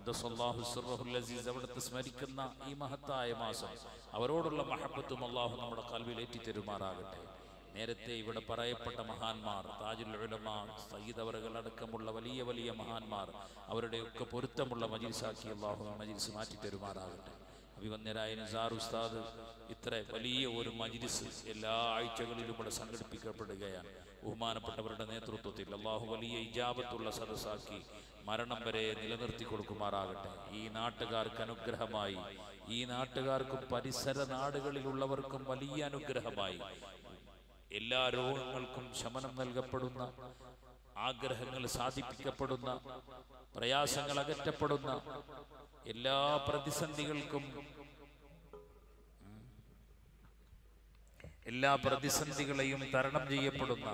ഖദ്ദസല്ലാഹു സിർറഹുൽ അസീസ് അവിടുത്തെ സ്മരിക്കുന്ന ഈ മഹത്തായ മാസം അവരോടുള്ള മഹബത്തും അള്ളാഹു നമ്മുടെ കൽവിലേറ്റി തരുമാറാകട്ടെ നേരത്തെ ഇവിടെ പറയപ്പെട്ട മഹാന്മാർ താജുൽ ഉലമ സയ്യിദ് അവറുകൾ അടക്കമുള്ള വലിയ വലിയ മഹാന്മാർ അവരുടെയൊക്കെ പൊരുത്തമുള്ള മജിൽസാക്കി അള്ളാഹു ആ മജിൽസ് മാറ്റി തരുമാറാകട്ടെ അഭിവന്യരായ നിസാർ ഉസ്താദ് ഇത്ര വലിയ ഒരു മജിലിസ് എല്ലാ ആഴ്ചകളിലും ഇവിടെ സംഘടിപ്പിക്കപ്പെടുകയാണ് ബഹുമാനപ്പെട്ടവരുടെ നേതൃത്വത്തിൽ അള്ളാഹു വലിയ ഇജാബത്തുള്ള സദസ്സാക്കി മരണം വരെ നിലനിർത്തി കൊടുക്കുമാറാകട്ടെ ഈ നാട്ടുകാർക്ക് അനുഗ്രഹമായി ഈ നാട്ടുകാർക്കും പരിസര നാടുകളിലുള്ളവർക്കും വലിയ അനുഗ്രഹമായി എല്ലാ രോഗങ്ങൾക്കും ശമനം നൽകപ്പെടുന്ന ആഗ്രഹങ്ങൾ സാധിപ്പിക്കപ്പെടുന്ന പ്രയാസങ്ങൾ അകറ്റപ്പെടുന്ന എല്ലാ പ്രതിസന്ധികൾക്കും എല്ലാ പ്രതിസന്ധികളെയും തരണം ചെയ്യപ്പെടുന്ന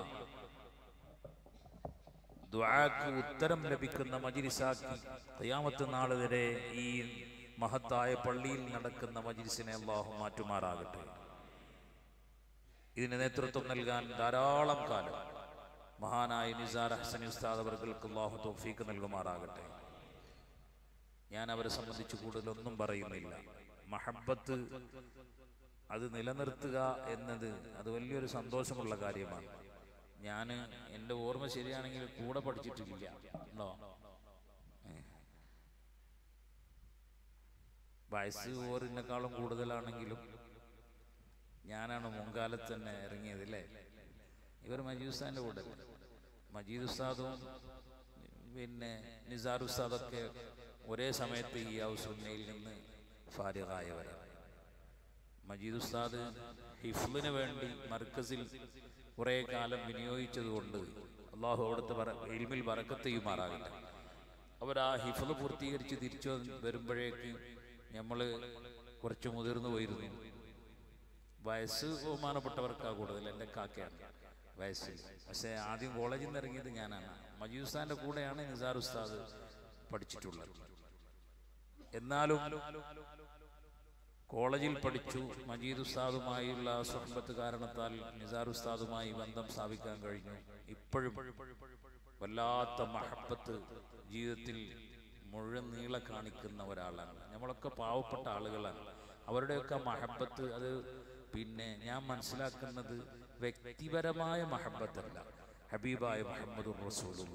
ദ്വാക്ക് ഉത്തരം ലഭിക്കുന്ന മജിരിസാക്കി കയ്യാമത്ത് നാൾ വരെ ഈ മഹത്തായ പള്ളിയിൽ നടക്കുന്ന മജിരിസിനെ അള്ളാഹു മാറ്റുമാറാകട്ടെ ഇതിന് നേതൃത്വം നൽകാൻ ധാരാളം കാലം മഹാനായ നിസാർ ഹസൻ ഉസ്താദ് അവർക്ക് അള്ളാഹു തൗഫീക്ക് നൽകുമാറാകട്ടെ ഞാൻ അവരെ സംബന്ധിച്ച് കൂടുതലൊന്നും പറയുന്നില്ല മഹബത്ത് അത് നിലനിർത്തുക എന്നത് അത് വലിയൊരു സന്തോഷമുള്ള കാര്യമാണ് ഞാൻ എൻ്റെ ഓർമ്മ ശരിയാണെങ്കിൽ കൂടെ പഠിച്ചിട്ടില്ല ഉണ്ടോ ഏ. വയസ്സ് ഓറിനേക്കാളും കൂടുതലാണെങ്കിലും ഞാനാണ് മുൻകാലത്ത് തന്നെ ഇറങ്ങിയത് അല്ലേ ഇവർ മജീദ് ഉസ്താദിൻ്റെ കൂടെ അല്ലേ? മജീദ് ഉസ്താദും പിന്നെ നിസാർ ഉസ്താദൊക്കെ ഒരേ സമയത്ത് ഈ ഔസുന്നയിൽ നിന്ന് ഫാരിഗായവരാണ് മജീദ് ഉസ്താദ് ഹിഫ്ലിന് വേണ്ടി മർക്കസിൽ കുറേ കാലം വിനിയോഗിച്ചതുകൊണ്ട് അള്ളാഹു അവിടുത്തെ പറ ഇൽമിൽ വറക്കത്ത് ചെയ്യുമാറാകട്ടെ അവർ ആ ഹിഫ്ല് പൂർത്തീകരിച്ച് തിരിച്ചു വന്ന് വരുമ്പോഴേക്ക് നമ്മൾ കുറച്ച് മുതിർന്നു പോയിരുന്നു വയസ്സ് ബഹുമാനപ്പെട്ടവർക്കാ കൂടുതൽ എൻ്റെ കാക്കയാണ് വയസ്സിൽ പക്ഷേ ആദ്യം കോളേജിൽ നിന്ന് ഇറങ്ങിയത് ഞാനാണ് മജീദ് ഉസ്താദിൻ്റെ കൂടെയാണ് നിസാർ ഉസ്താദ് പഠിച്ചിട്ടുള്ളത് എന്നാലും കോളേജിൽ പഠിച്ചു മജീദ് ഉസ്താദുമായുള്ള സ്വഹബത്ത് കാരണത്താൽ നിസാർ ഉസ്താദുമായി ബന്ധം സ്ഥാപിക്കാൻ കഴിഞ്ഞു ഇപ്പോഴും വല്ലാത്ത മഹബത്ത് ജീവിതത്തിൽ മുഴുവൻ നീളെ കാണിക്കുന്ന ഒരാളാണ് നമ്മളൊക്കെ പാവപ്പെട്ട ആളുകളാണ് അവരുടെയൊക്കെ മഹബത്ത് അത് പിന്നെ ഞാൻ മനസ്സിലാക്കുന്നത് വ്യക്തിപരമായ മഹബത്തല്ല ഹബീബായ മുഹമ്മദ് റസൂലുള്ള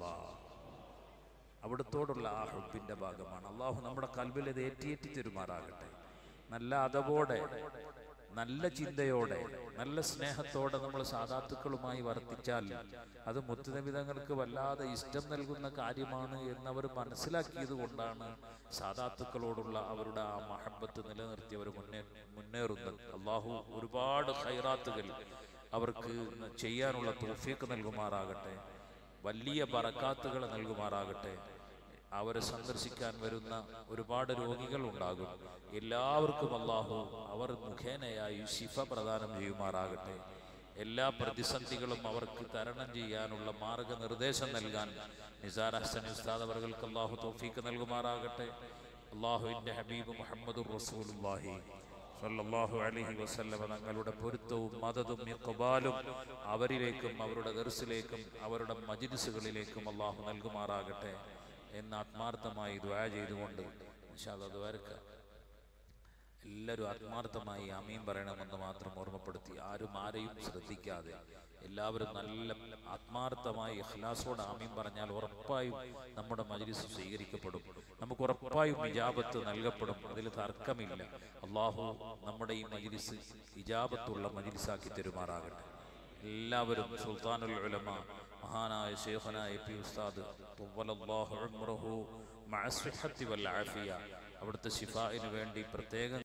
അവിടത്തോടുള്ള ആ ഹുബിന്റെ ഭാഗമാണ് അള്ളാഹു നമ്മുടെ കൽബിൽ ഇത് ഏറ്റിയേറ്റി തെരുമാറാകട്ടെ നല്ല അതവോടെ നല്ല ചിന്തയോടെ നല്ല സ്നേഹത്തോടെ നമ്മൾ സാധാത്തുക്കളുമായി വർത്തിച്ചാൽ അത് മുത്തുനിമിതങ്ങൾക്ക് വല്ലാതെ ഇഷ്ടം നൽകുന്ന കാര്യമാണ് എന്നവർ മനസ്സിലാക്കിയത് കൊണ്ടാണ് സാധാത്തുക്കളോടുള്ള അവരുടെ ആ മഹബത്ത് നിലനിർത്തി അവർ മുന്നേ മുന്നേറുന്നത് അള്ളാഹു ഒരുപാട് ഹൈറാത്തുകൾ അവർക്ക് ചെയ്യാനുള്ള തോഫിയൊക്കെ നൽകുമാറാകട്ടെ വലിയ ബറക്കാത്തുകൾ നൽകുമാറാകട്ടെ അവരെ സന്ദർശിക്കാൻ വരുന്ന ഒരുപാട് രോഗികൾ ഉണ്ടാകും എല്ലാവർക്കും അള്ളാഹു അവർ മുഖേനയായി ശിഫ പ്രദാനം ചെയ്യുമാറാകട്ടെ എല്ലാ പ്രതിസന്ധികളും അവർക്ക് തരണം ചെയ്യാനുള്ള മാർഗനിർദ്ദേശം നൽകാൻ നിസാർ ഹസൻ ഉസ്താദ് അവർക്ക് അള്ളാഹു തോഫീക്ക് നൽകുമാറാകട്ടെ അള്ളാഹുവിൻ്റെ ഹബീബ് മുഹമ്മദ് റസൂലുള്ളാഹി സല്ലല്ലാഹു അലൈഹി വസല്ലമ തങ്ങളുടെ പൊരുത്തവും മദതും ഇഖ്ബാലും അവരിലേക്കും അവരുടെ ദർസിലേക്കും അവരുടെ മജിലിസുകളിലേക്കും അള്ളാഹു നൽകുമാറാകട്ടെ എന്ന് ആത്മാർത്ഥമായി ദ്വാ ചെയ്തുകൊണ്ട് ഇൻഷാല്ലാ ദ്വാരക്ക എല്ലാവരും ആത്മാർത്ഥമായി അമീൻ പറയണമെന്ന് മാത്രം ഓർമ്മപ്പെടുത്തി ആരും ആരെയും ശ്രദ്ധിക്കാതെ എല്ലാവരും നല്ല ആത്മാർത്ഥമായി ഇഖ്ലാസോടെ ആമീൻ പറഞ്ഞാൽ ഉറപ്പായും നമ്മുടെ മജ്ലിസ് സ്വീകരിക്കപ്പെടും നമുക്ക് ഉറപ്പായും ഇജാബത്ത് നൽകപ്പെടും അതിൽ തർക്കമില്ല അള്ളാഹു നമ്മുടെ ഈ മജ്ലിസ് ഇജാബത്തുള്ള മജ്ലിസാക്കി തെരുമാറാകട്ടെ എല്ലാവരും സുൽത്താനുൽ ഉലമ മഹാനായ ഷെയ്ഖന എ പി ഉസ്താദ് തുവ്വലല്ലാഹു ഉംറഹു മഅ സ്വിഹത്തി വൽ ആഫിയ അവിടുത്തെ ശിഫായിന് വേണ്ടി പ്രത്യേകം